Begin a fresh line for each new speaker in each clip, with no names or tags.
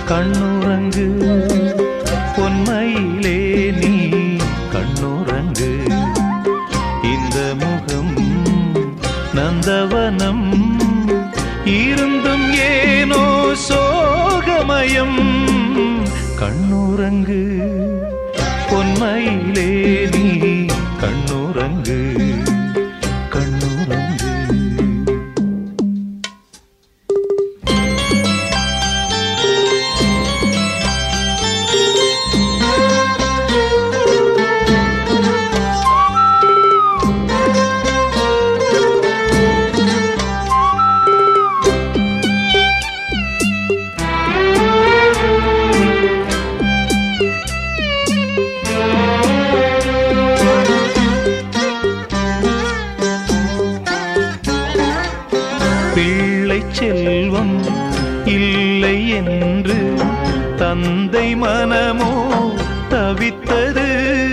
கண்ணுறங்கு பொன்மையிலே நீ கண்ணுறங்கு இந்த முகம் நந்தவனம் இருந்தும் ஏனோ சோகமயம் கண்ணுறங்கு பொன்மையிலே நீ கண்ணுறங்கு கண்ணுறங்கு பிள்ளை செல்வம் இல்லை என்று தந்தை மனமோ தவித்தது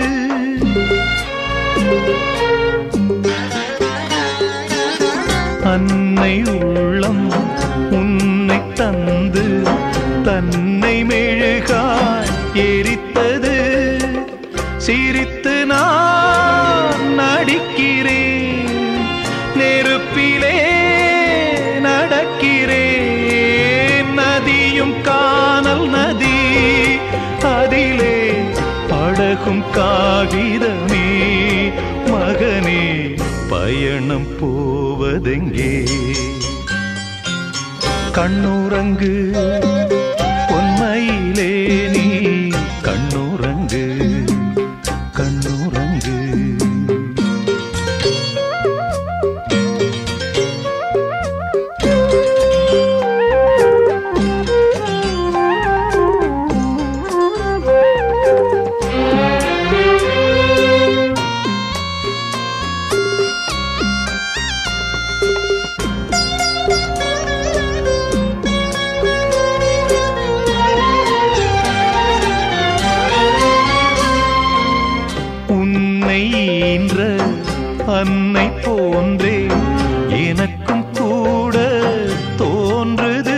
அன்னை உள்ளம் உன்னை தந்து தன்னை மெழுகாய் எரித்தது சிரித்து நான் நடிக்கிறேன் நெருப்பிலே நடக்கிறேன் நதியும் காணல் நதி அதிலே படகும் காகிதமே மகனே பயணம் போவதெங்கே கண்ணுறங்கு பொன்மையிலே நீ கண்ணுறங்கு கண்ணுறங்கு உன்னை ஈன்ற அன்னை போன்றே எனக்கும் கூட தோன்றுது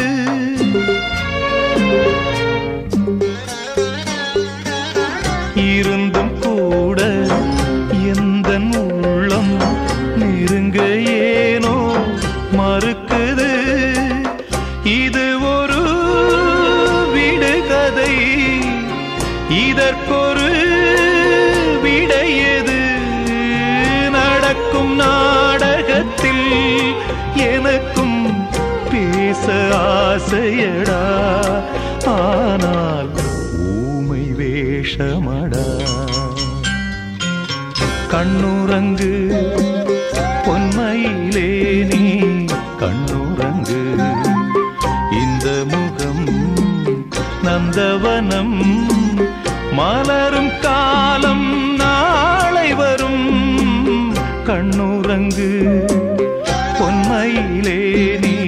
இருந்தும் கூட எந்த உள்ளம் நெருங்க ஏனோ மறுக்குது இது ஒரு விடுகதை இதற்கொரு விடையது நடக்கும் நாடகத்தில் எனக்கும் பேச ஆசையடா ஆனால் ஊமை வேஷமடா கண்ணுறங்கு பொன்மையிலே நீ கண்ணுறங்கு இந்த முகம் நந்தவனம் மலரும் காலம் நாளை வரும் கண்ணுறங்கு பொன்மையிலே நீ